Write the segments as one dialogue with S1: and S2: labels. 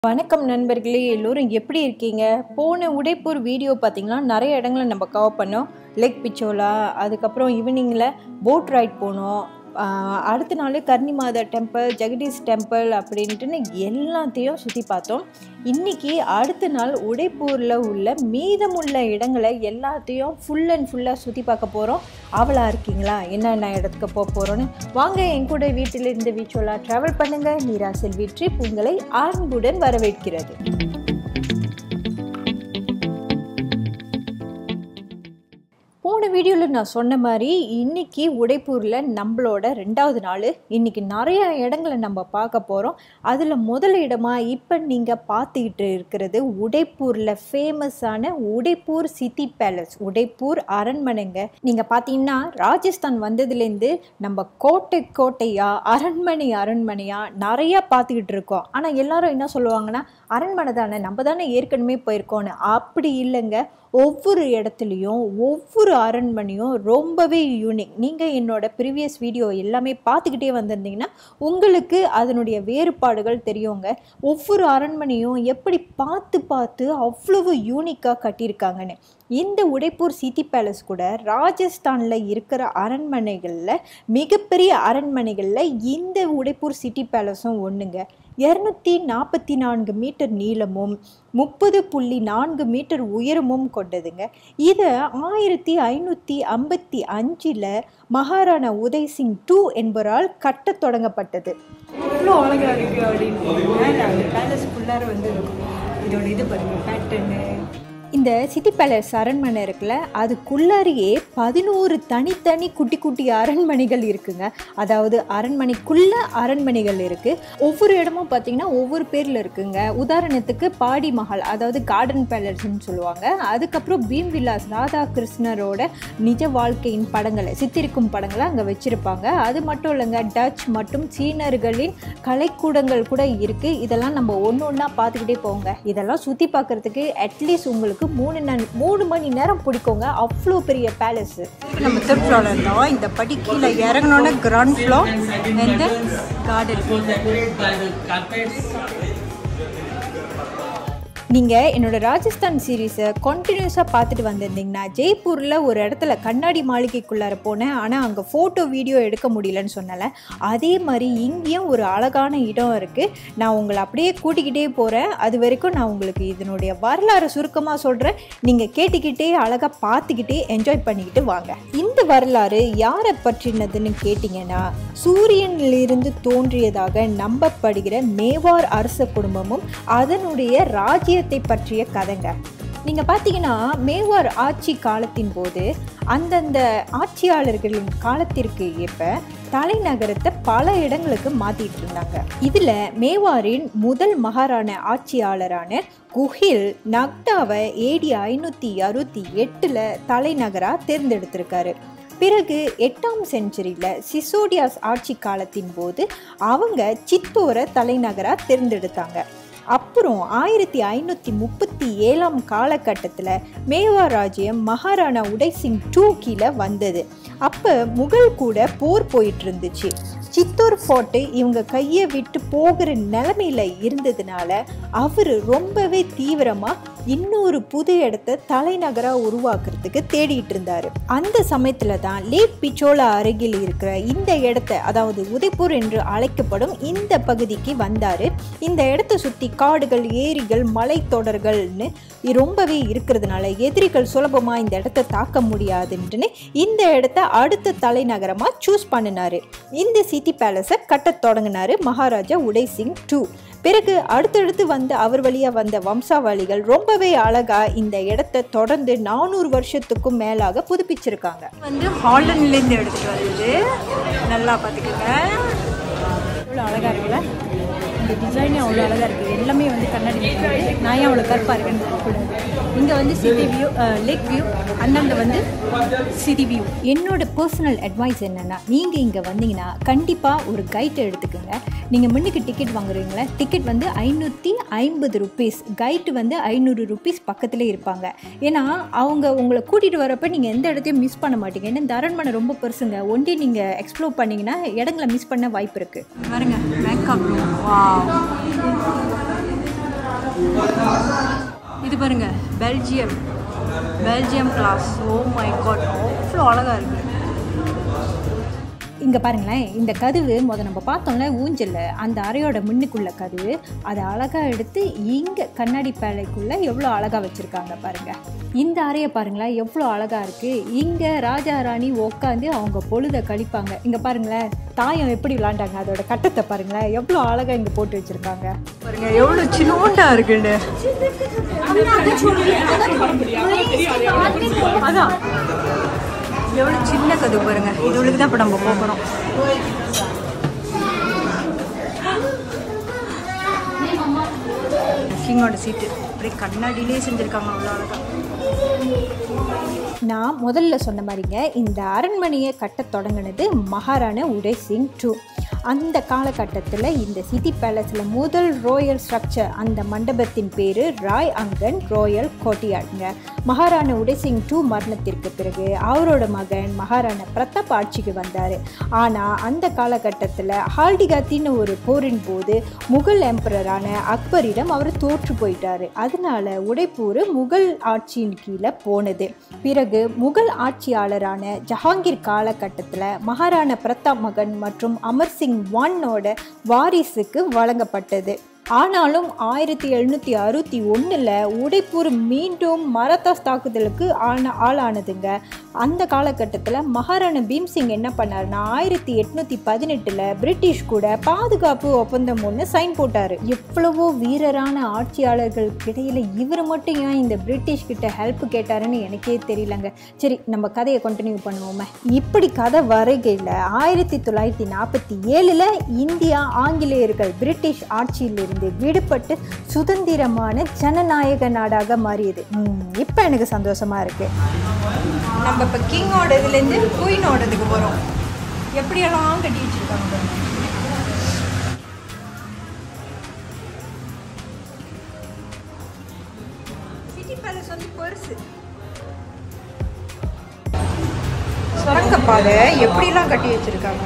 S1: வணக்கம் நண்பர்களே எல்லோரும் எப்படி இருக்கீங்க போன உடைப்பூர் வீடியோ பார்த்தீங்கன்னா நிறைய இடங்களை நம்ம கவர் பண்ணோம் லேக் பிச்சோலா அதுக்கப்புறம் ஈவினிங்கில் போட் ரைட் போனோம் ஆஹ் அடுத்த நாள் கர்ணிமாதா டெம்பிள் ஜெகதீஷ் டெம்பிள் அப்படின்ட்டுன்னு எல்லாத்தையும் சுற்றி பார்த்தோம் இன்றைக்கி அடுத்த நாள் உடைப்பூரில் உள்ள மீதமுள்ள இடங்களை எல்லாத்தையும் ஃபுல் அண்ட் ஃபுல்லாக சுற்றி பார்க்க போகிறோம் அவளா இருக்கீங்களா என்னென்ன இடத்துக்கு போக போகிறோன்னு வாங்க என் கூட வீட்டிலிருந்து வீச்சோலா ட்ராவல் பண்ணுங்கள் நீரா செல்வி ட்ரிப் உங்களை அன்புடன் வரவேற்கிறது போன வீடியோவில் நான் சொன்ன மாதிரி இன்னைக்கு உடைப்பூரில் நம்மளோட ரெண்டாவது நாள் இன்னைக்கு நிறைய இடங்களை நம்ம பார்க்க போகிறோம் அதில் முதல் இடமா இப்போ நீங்கள் பார்த்துக்கிட்டு இருக்கிறது உடைப்பூரில் ஃபேமஸான உடைப்பூர் சிட்டி பேலஸ் உடைப்பூர் அரண்மனைங்க நீங்கள் பார்த்தீங்கன்னா ராஜஸ்தான் வந்ததுலேருந்து நம்ம கோட்டை கோட்டையா அரண்மனை அரண்மனையா நிறையா பார்த்துக்கிட்டு இருக்கோம் ஆனால் எல்லாரும் என்ன சொல்லுவாங்கன்னா அரண்மனை தானே நம்ம தானே ஏற்கனவே போயிருக்கோன்னு அப்படி இல்லைங்க ஒவ்வொரு இடத்துலையும் ஒவ்வொரு அரண்மனையும் ரொம்பவே யூனிக் நீங்கள் என்னோட ப்ரீவியஸ் வீடியோ எல்லாமே பார்த்துக்கிட்டே வந்திருந்தீங்கன்னா உங்களுக்கு அதனுடைய வேறுபாடுகள் தெரியுங்க ஒவ்வொரு அரண்மனையும் எப்படி பார்த்து பார்த்து அவ்வளவு யூனிக்காக கட்டியிருக்காங்கன்னு இந்த உடைப்பூர் சிட்டி பேலஸ் கூட ராஜஸ்தானில் இருக்கிற அரண்மனைகளில் மிகப்பெரிய அரண்மனைகளில் இந்த உடைப்பூர் சிட்டி பேலஸும் ஒன்றுங்க இரநூத்தி நாற்பத்தி நான்கு மீட்டர் நீளமும் முப்பது புள்ளி நான்கு மீட்டர் உயரமும் கொண்டதுங்க இதை ஆயிரத்தி ஐநூற்றி ஐம்பத்தி அஞ்சில் மகாராணா உதய் சிங் டூ என்பவரால் கட்டத் தொடங்கப்பட்டது
S2: இவ்வளோ அழகாக இருக்குது அப்படின்னு மேலே அந்த பேலஸ்க்குள்ளார வந்து இருக்கும் இதோட இது பாருங்க பேட்டர்னு
S1: இந்த சிட்டி பேலஸ் அரண்மனை இருக்குல்ல அதுக்குள்ளாரியே பதினோரு தனித்தனி குட்டி குட்டி அரண்மனைகள் இருக்குங்க அதாவது அரண்மனைக்குள்ள அரண்மனைகள் இருக்குது ஒவ்வொரு இடமும் பார்த்தீங்கன்னா ஒவ்வொரு பேரில் இருக்குங்க உதாரணத்துக்கு பாடி மஹால் அதாவது கார்டன் பேலஸ்ன்னு சொல்லுவாங்க அதுக்கப்புறம் பீம் விலாஸ் ராதாகிருஷ்ணரோட நிஜ வாழ்க்கையின் படங்களை சித்திரிக்கும் படங்களை அங்கே வச்சுருப்பாங்க அது மட்டும் இல்லைங்க டச் மற்றும் சீனர்களின் கலைக்கூடங்கள் கூட இருக்குது இதெல்லாம் நம்ம ஒன்று ஒன்றா பார்த்துக்கிட்டே போங்க இதெல்லாம் சுற்றி பார்க்குறதுக்கு அட்லீஸ்ட் உங்களுக்கு மூணு நன் மூணு மணி நேரம் பிடிக்குங்க அவ்வளோ பெரிய பேலஸு
S2: நம்ம தேர்ட் ஃப்ளோரில் இருந்தோம் இந்த படி கீழே இறங்கினோன்னே கிரவுண்ட் ஃப்ளோர் அண்ட் கார்டன்
S1: நீங்கள் என்னோட ராஜஸ்தான் சீரீஸை கண்டினியூஸாக பார்த்துட்டு வந்திருந்தீங்கன்னா ஜெய்ப்பூரில் ஒரு இடத்துல கண்ணாடி மாளிகைக்குள்ளார போனேன் ஆனால் அங்கே ஃபோட்டோ வீடியோ எடுக்க முடியலன்னு சொன்னல அதே மாதிரி இங்கேயும் ஒரு அழகான இடம் இருக்குது நான் உங்களை அப்படியே கூட்டிக்கிட்டே போகிறேன் அது வரைக்கும் நான் உங்களுக்கு இதனுடைய வரலாறு சுருக்கமாக சொல்கிறேன் நீங்கள் கேட்டுக்கிட்டே அழகாக பார்த்துக்கிட்டே என்ஜாய் பண்ணிக்கிட்டு வாங்க இந்த வரலாறு யாரை பற்றினதுன்னு கேட்டிங்கன்னா சூரியனிலிருந்து தோன்றியதாக நம்பப்படுகிற மேவார் அரச குடும்பமும் அதனுடைய ராஜ்யத்தை பற்றிய கதைங்க நீங்கள் பார்த்தீங்கன்னா மேவார் ஆட்சி காலத்தின் போது அந்தந்த ஆட்சியாளர்களின் காலத்திற்கு ஏற்ப தலைநகரத்தை பல இடங்களுக்கு மாற்றிட்டு இருந்தாங்க இதில் மேவாரின் முதல் மகாராண ஆட்சியாளரான குஹில் நக்டாவை ஏடி ஐநூற்றி அறுபத்தி எட்டில் தலைநகராக தேர்ந்தெடுத்திருக்காரு பிறகு எட்டாம் செஞ்சுரியில் சிசோடியாஸ் ஆட்சி காலத்தின் போது அவங்க சித்தோரை தலைநகராக தேர்ந்தெடுத்தாங்க அப்புறம் ஆயிரத்தி ஐநூற்றி முப்பத்தி ஏழாம் காலகட்டத்தில் மேவார் ராஜ்யம் மகாராணா உதய் சிங் டூ கீழே வந்தது அப்போ முகல் கூட போர் போயிட்டு இருந்துச்சு சித்தூர் ஃபோர்ட்டு இவங்க கையை விட்டு போகிற நிலமையில இருந்ததுனால அவர் ரொம்பவே தீவிரமாக இன்னொரு புது இடத்த தலைநகராக உருவாக்குறதுக்கு தேடிட்டு இருந்தார் அந்த சமயத்தில் தான் லேக் பிச்சோலா அருகில் இருக்கிற இந்த இடத்த அதாவது உதய்பூர் என்று அழைக்கப்படும் இந்த பகுதிக்கு வந்தார் இந்த இடத்த சுற்றி காடுகள் ஏரிகள் மலைத்தொடர்கள்னு ரொம்பவே இருக்கிறதுனால எதிரிகள் சுலபமாக இந்த இடத்த தாக்க முடியாதுன்ட்டுன்னு இந்த இடத்த அடுத்த தலைநகரமாக சூஸ் பண்ணினாரு இந்த சிட்டி பேலஸை கட்டத் தொடங்கினாரு மகாராஜா உதய் சிங் டூ பிறகு அடுத்தடுத்து வந்த அவர் வழியாக வந்த வம்சாவளிகள் ரொம்பவே அழகாக இந்த இடத்த தொடர்ந்து நானூறு வருஷத்துக்கும் மேலாக புதுப்பிச்சிருக்காங்க
S2: வந்து ஹாலண்ட்லேருந்து எடுத்துகிட்டு வந்தது நல்லா பார்த்துக்கோங்க
S1: எவ்வளோ அழகாக இருக்குல்ல
S2: இந்த டிசைனே அவ்வளோ அழகாக இருக்குது எல்லாமே வந்து கண்ணாடி இருக்குது நான் ஏன் அவ்வளோ கருப்பாக இருக்கேன்னு கூடாது இங்கே வந்து சிட்டி வியூ லேக் வியூ அந்தாண்ட வந்து சிட்டி வியூ
S1: என்னோட பர்சனல் அட்வைஸ் என்னென்னா நீங்கள் இங்கே வந்தீங்கன்னா கண்டிப்பாக ஒரு கைட்டை எடுத்துக்கோங்க நீங்கள் முன்னுக்கு டிக்கெட் வாங்குறீங்களா டிக்கெட் வந்து ஐநூற்றி ஐம்பது ருபீஸ் கைட்டு வந்து ஐநூறு ருபீஸ் பக்கத்துலேயே இருப்பாங்க ஏன்னா அவங்க உங்களை கூட்டிகிட்டு வரப்போ நீங்கள் எந்த இடத்தையும் மிஸ் பண்ண மாட்டீங்க ஏன்னா இந்த அரண்மனை ரொம்ப பெருசுங்க ஒன்டி நீங்கள் எக்ஸ்ப்ளோர் பண்ணிங்கன்னா இடங்களை மிஸ் பண்ண வாய்ப்பு இருக்குது
S2: பாருங்க மேக்கப் வா பாருங்க Belgium Belgium glass oh my God அவ்வளோ அழகாக இருக்குது
S1: இங்கே பாருங்களேன் இந்த கதவு முத நம்ம பார்த்தோம்ல ஊஞ்சல்ல அந்த அறையோட முன்னுக்குள்ள கதவு அதை அழகாக எடுத்து இங்கே கண்ணாடி பேழைக்குள்ளே எவ்வளோ அழகாக வச்சுருக்காங்க பாருங்க இந்த அறையை பாருங்களேன் எவ்வளோ அழகாக இருக்குது இங்கே ராஜா ராணி உட்காந்து அவங்க பொழுதை கழிப்பாங்க இங்கே பாருங்களேன் தாயம் எப்படி விளாண்டாங்க அதோட கட்டத்தை பாருங்களேன் எவ்வளோ அழகாக இங்கே போட்டு வச்சுருக்காங்க
S2: பாருங்க எவ்வளோ சின்னோண்டா இருக்குன்னு அதான் எவ்வளோ சின்ன கதவு பாருங்க இது உள்ளுக்கு தான் இப்போ நம்ம போகிறோம் கிங்கோட சீட்டு அப்படியே கண்ணாடியிலே செஞ்சுருக்காங்க அவ்வளோ அழகா
S1: நான் முதல்ல சொன்ன மாதிரிங்க இந்த அரண்மனையை கட்டத் தொடங்கினது மகாராணா உதய் சிங் டூ அந்த காலகட்டத்தில் இந்த சிட்டி பேலஸில் முதல் ரோயல் ஸ்ட்ரக்சர் அந்த மண்டபத்தின் பேர் ராய் அங்கன் ரோயல் கோட்டியாடுங்க மகாராணா உதய் சிங் டூ மரணத்திற்கு பிறகு அவரோட மகன் மகாராணா பிரதாப் ஆட்சிக்கு வந்தார் ஆனால் அந்த காலகட்டத்தில் ஹால்டிகாத்தின்னு ஒரு போரின் போது முகல் எம்பரரான அக்பரிடம் அவர் தோற்று போயிட்டாரு அதனால உடைப்பூர் முகல் ஆட்சியின் கீழே போனது பிறகு முகல் ஆட்சியாளரான ஜஹாங்கீர் காலகட்டத்தில் மகாராணா பிரதாப் மகன் மற்றும் அமர் சிங் ஒன்னோட வாரிசுக்கு வழங்கப்பட்டது ஆனாலும் ஆயிரத்தி எழுநூற்றி அறுபத்தி ஒன்றில் உடைப்பூர் மீண்டும் மராத்தாஸ் தாக்குதலுக்கு ஆன ஆளானதுங்க அந்த காலகட்டத்தில் மகாராணா பீம்சிங் என்ன பண்ணாருன்னா ஆயிரத்தி எட்நூற்றி பதினெட்டில் பிரிட்டிஷ் கூட பாதுகாப்பு ஒப்பந்தம் ஒன்று சைன் போட்டார் எவ்வளவோ வீரரான ஆட்சியாளர்களுக்கு இடையில் இவர் மட்டும் ஏன் இந்த பிரிட்டிஷ் கிட்ட ஹெல்ப் கேட்டாருன்னு எனக்கே தெரியலங்க சரி நம்ம கதையை கண்டினியூ பண்ணுவோமே இப்படி கதை வருகையில் ஆயிரத்தி தொள்ளாயிரத்தி நாற்பத்தி ஏழில் இந்தியா ஆங்கிலேயர்கள் பிரிட்டிஷ் ஆட்சியிலிருந்து விடுபட்டு சுதந்திரமான ஜனநாயக நாடாக மாறியது இப்போ எனக்கு சந்தோஷமா இருக்கு
S2: நம்ம இப்போ கிங்கோட இதுலேருந்து குயினோடதுக்கு போகிறோம் எப்படியெல்லாம் கட்டி வச்சுருக்காங்க பாருங்க சிட்டி பேலஸ் வந்து பெருசு சுரங்கப்பாதை எப்படிலாம் கட்டி வச்சுருக்காங்க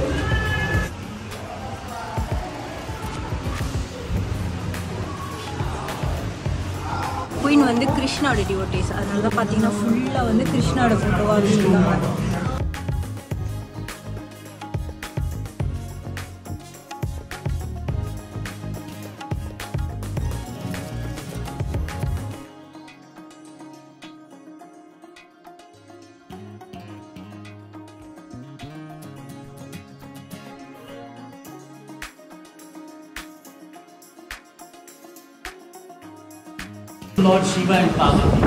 S2: குயின் வந்து கிருஷ்ணாவோட டிவோட்டிஸ் அதனால தான் பார்த்தீங்கன்னா ஃபுல்லாக வந்து கிருஷ்ணாவோட ஃபோட்டோவாக வச்சுருக்காங்க
S3: Lord Shiva and Parvati.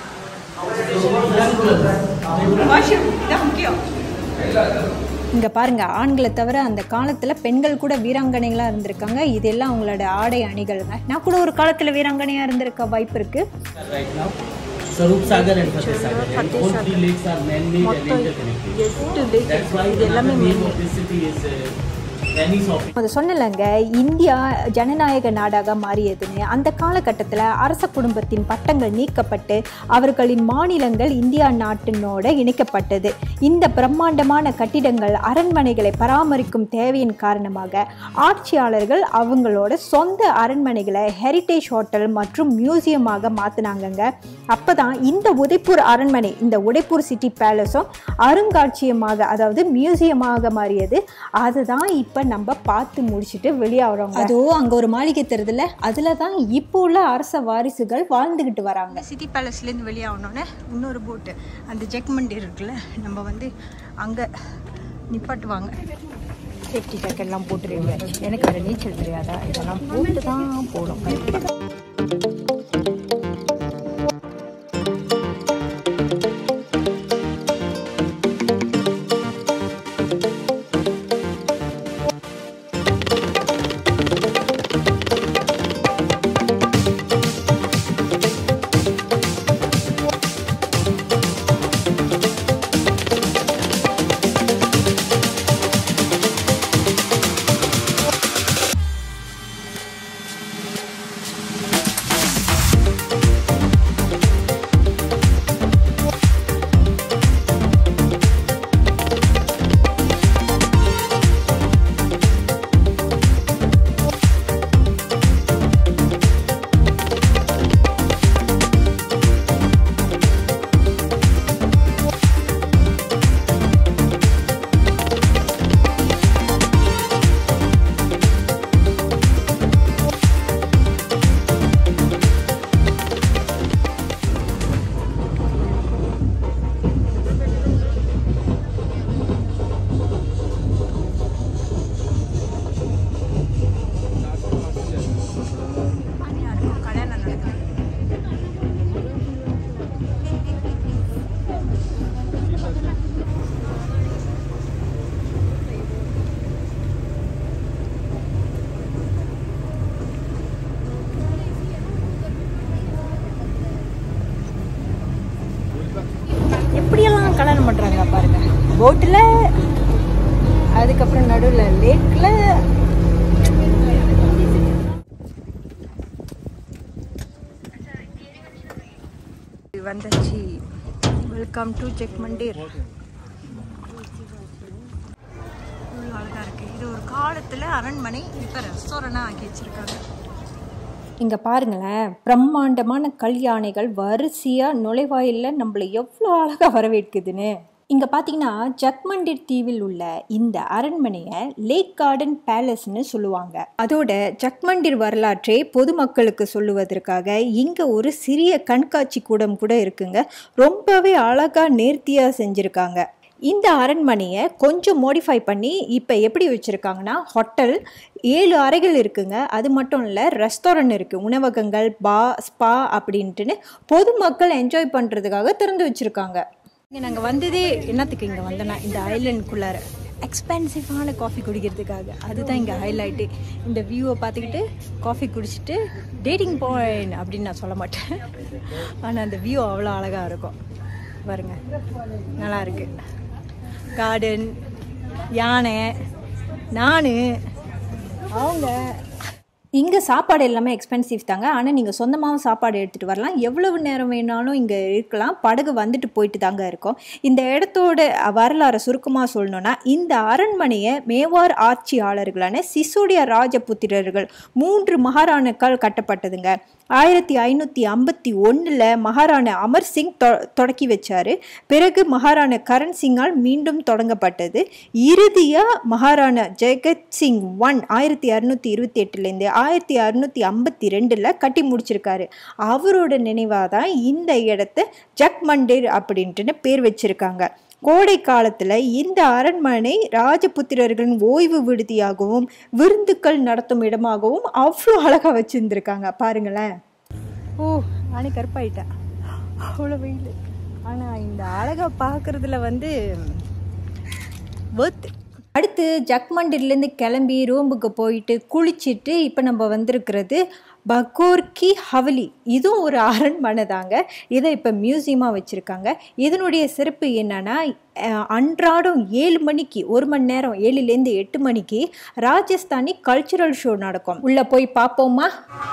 S2: இதான் முக்கியம்
S1: இங்கே பாருங்க ஆண்களை தவிர அந்த காலத்தில் பெண்கள் கூட வீராங்கனைகளாக இருந்திருக்காங்க இதெல்லாம் அவங்களோட ஆடை அணிகள்ங்க நான் கூட ஒரு காலத்தில் வீராங்கனையாக இருந்திருக்க வாய்ப்பு இருக்குது
S3: Right now, Sarup Sagar and Fateh Sagar. And all three lakes are man-made and interconnected.
S2: எட்டு லேக்
S3: That's why
S2: இது எல்லாமே
S3: the name of this city is uh, Venice of
S1: அதை சொன்னலங்க இந்தியா ஜனநாயக நாடாக மாறியதுன்னு அந்த காலகட்டத்தில் அரச குடும்பத்தின் பட்டங்கள் நீக்கப்பட்டு அவர்களின் மாநிலங்கள் இந்தியா நாட்டினோட இணைக்கப்பட்டது இந்த பிரம்மாண்டமான கட்டிடங்கள் அரண்மனைகளை பராமரிக்கும் தேவையின் காரணமாக ஆட்சியாளர்கள் அவங்களோட சொந்த அரண்மனைகளை ஹெரிட்டேஜ் ஹோட்டல் மற்றும் மியூசியமாக மாற்றினாங்கங்க அப்போ தான் இந்த உதய்பூர் அரண்மனை இந்த உதய்பூர் சிட்டி பேலஸும் அருங்காட்சியகமாக அதாவது மியூசியமாக மாறியது அதுதான் இப்போ நம்ம பார்த்து முடிச்சுட்டு வெளியாகிறோம் அதோ அங்கே ஒரு மாளிகை தருதுல அதில் தான் இப்போ உள்ள அரச வாரிசுகள் வாழ்ந்துக்கிட்டு வராங்க
S2: சிட்டி பேலஸ்லேருந்து வெளியாகணுன்னே இன்னொரு போட்டு அந்த ஜெக்மெண்ட் இருக்குல்ல நம்ம வந்து அங்கே நிப்பாட்டுவாங்க
S1: சேஃப்டி ஜாக்கெட்லாம் போட்டுருவீங்க எனக்கு அதை நீச்சல் தெரியாதா இதெல்லாம் போட்டு தான் போகணும் கண்டிப்பாக
S2: கல்யாணம் பண்ணுறாங்க பாருங்க போட்டில் அதுக்கப்புறம் நடுவில் லேக்கில் வந்தாச்சு வெல்கம் டு செக் மண்டீர் இவ்வளோ அழகாக இருக்குது இது ஒரு காலத்தில் அரண்மனை இப்போ ரெஸ்டாரண்டாக ஆக்கி வச்சுருக்காங்க
S1: இங்கே பாருங்களேன் பிரம்மாண்டமான கல் யானைகள் வரிசையாக நுழைவாயிலில் நம்மளை எவ்வளோ அழகாக வரவேற்குதுன்னு இங்கே பார்த்தீங்கன்னா ஜக்மண்டிர் தீவில் உள்ள இந்த அரண்மனையை லேக் கார்டன் பேலஸ்னு சொல்லுவாங்க அதோட ஜக்மண்டிர் வரலாற்றை பொதுமக்களுக்கு சொல்லுவதற்காக இங்கே ஒரு சிறிய கண்காட்சி கூடம் கூட இருக்குங்க ரொம்பவே அழகாக நேர்த்தியாக செஞ்சுருக்காங்க இந்த அரண்மனையை கொஞ்சம் மோடிஃபை பண்ணி இப்போ எப்படி வச்சுருக்காங்கன்னா ஹோட்டல் ஏழு அறைகள் இருக்குங்க அது மட்டும் இல்லை ரெஸ்டாரண்ட் இருக்குது உணவகங்கள் பா ஸ்பா அப்படின்ட்டுன்னு பொதுமக்கள் என்ஜாய் பண்ணுறதுக்காக திறந்து வச்சுருக்காங்க
S2: இங்கே நாங்கள் வந்ததே என்னத்துக்கு இங்கே வந்தோன்னா இந்த ஐலண்டுக்குள்ளார எக்ஸ்பென்சிவான காஃபி குடிக்கிறதுக்காக அதுதான் இங்கே ஹைலைட்டு இந்த வியூவை பார்த்துக்கிட்டு காஃபி குடிச்சிட்டு டேட்டிங் பாயிண்ட் அப்படின்னு நான் சொல்ல மாட்டேன் ஆனால் அந்த வியூ அவ்வளோ அழகாக இருக்கும் பாருங்க நல்லா இருக்கு கார்டன் யானை நான் அவங்க
S1: இங்கே சாப்பாடு எல்லாமே எக்ஸ்பென்சிவ் தாங்க ஆனால் நீங்கள் சொந்தமாகவும் சாப்பாடு எடுத்துகிட்டு வரலாம் எவ்வளவு நேரம் வேணாலும் இங்கே இருக்கலாம் படகு வந்துட்டு போயிட்டு தாங்க இருக்கும் இந்த இடத்தோட வரலாறை சுருக்கமாக சொல்லணும்னா இந்த அரண்மனையை மேவார் ஆட்சியாளர்களான சிசோடியா ராஜபுத்திரர்கள் மூன்று மகாராணுக்கள் கட்டப்பட்டதுங்க ஆயிரத்தி ஐநூற்றி ஐம்பத்தி ஒன்றில் மகாராணா அமர் சிங் தொ தொடக்கி வச்சார் பிறகு மகாராணா கரண் சிங்கால் மீண்டும் தொடங்கப்பட்டது இறுதியாக மகாராணா ஜெகத் சிங் ஒன் ஆயிரத்தி அறுநூற்றி இருபத்தி எட்டுலேருந்து ஆயிரத்தி அறுநூற்றி ஐம்பத்தி ரெண்டில் கட்டி முடிச்சிருக்காரு அவரோட நினைவாக தான் இந்த இடத்த ஜக் மண்டேர் அப்படின்ட்டுன்னு பேர் வச்சுருக்காங்க கோடை காலத்தில் இந்த அரண்மனை ராஜபுத்திரர்களின் ஓய்வு விடுதியாகவும் விருந்துக்கள் நடத்தும் இடமாகவும் அவ்வளோ அழகாக வச்சுருந்துருக்காங்க பாருங்களேன்
S2: ஓ நானே கருப்பாயிட்டேன் அவ்வளோ வெயில் ஆனால் இந்த அழகை பார்க்குறதுல வந்து ஒர்த்து
S1: அடுத்து ஜக்மண்டிலேருந்து கிளம்பி ரோம்புக்கு போயிட்டு குளிச்சுட்டு இப்போ நம்ம வந்திருக்கிறது பகோர்கி ஹவலி இதுவும் ஒரு அரண்மனை தாங்க இதை இப்போ மியூசியமாக வச்சுருக்காங்க இதனுடைய சிறப்பு என்னன்னா அஹ், அன்றாடம் ஏழு மணிக்கு ஒரு மணி நேரம் ஏழுலேருந்து எட்டு மணிக்கு ராஜஸ்தானி கல்ச்சுரல் ஷோ நடக்கும் உள்ளே போய் பார்ப்போமா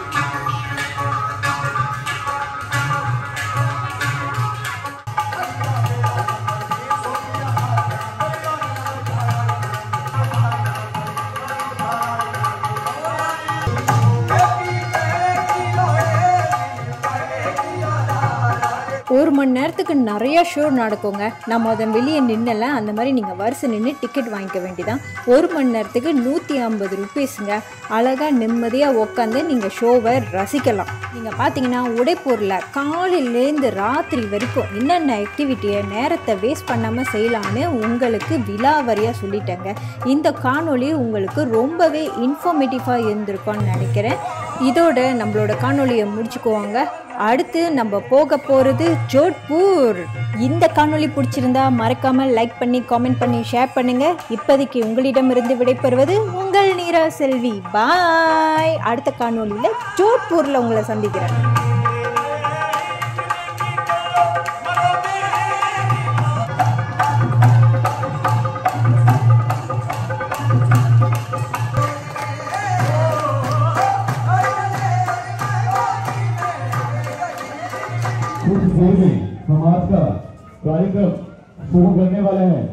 S1: ஒரு மணி நேரத்துக்கு நிறைய ஷோ நடக்குங்க நம்ம அதன் வெளியே நின்னல அந்த மாதிரி நீங்கள் வரிசை நின்று டிக்கெட் வாங்கிக்க வேண்டியதான் ஒரு மணி நேரத்துக்கு நூற்றி ஐம்பது ருபீஸுங்க அழகாக நிம்மதியாக உட்காந்து நீங்கள் ஷோவை ரசிக்கலாம் நீங்கள் பார்த்தீங்கன்னா உடைப்பூரில் காலையிலேருந்து ராத்திரி வரைக்கும் என்னென்ன ஆக்டிவிட்டியை நேரத்தை வேஸ்ட் பண்ணாமல் செய்யலான்னு உங்களுக்கு விலாவரியாக சொல்லிட்டேங்க இந்த காணொளி உங்களுக்கு ரொம்பவே இன்ஃபார்மேட்டிவாக இருந்திருக்கும்னு நினைக்கிறேன் இதோட நம்மளோட காணொளியை முடிச்சுக்குவாங்க அடுத்து நம்ம போக போகிறது ஜோத்பூர் இந்த காணொளி பிடிச்சிருந்தா மறக்காம லைக் பண்ணி காமெண்ட் பண்ணி ஷேர் பண்ணுங்க இப்போதைக்கு உங்களிடமிருந்து விடைபெறுவது உங்கள் நீரா செல்வி பாய் அடுத்த காணொளியில் ஜோத்பூரில் உங்களை சந்திக்கிறேன்
S4: कुछ देर में हम आज का कार्यक्रम शुरू करने वाले हैं